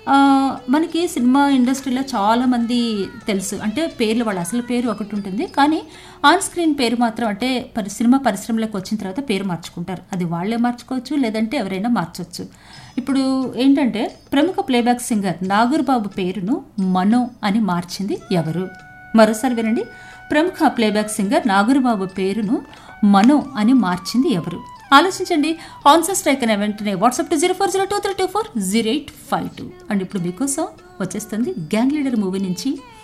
ఆ, మనకి సినిమా ఇండస్ట్రీలో చాలామంది తెలుసు అంటే పేర్లు వాళ్ళ అసలు పేరు ఒకటి ఉంటుంది కానీ ఆన్ స్క్రీన్ పేరు మాత్రం అంటే పరి సినిమా పరిశ్రమలోకి వచ్చిన తర్వాత పేరు మార్చుకుంటారు అది వాళ్ళే మార్చుకోవచ్చు లేదంటే ఎవరైనా మార్చొచ్చు ఇప్పుడు ఏంటంటే ప్రముఖ ప్లేబ్యాక్ సింగర్ నాగూర్ బాబు పేరును మనో అని మార్చింది ఎవరు మరోసారి వినండి ప్రముఖ ప్లేబ్యాక్ సింగర్ నాగూర్బాబు పేరును మనో అని మార్చింది ఎవరు ఆలోచించండి ఆన్సర్ స్ట్రైక్ అనే వెంటనే WhatsApp to zero four zero two three two four zero eight five two and ఇప్పుడు మీకోసం వచ్చేస్తుంది గ్యాంగ్ లీడర్ మూవీ నుంచి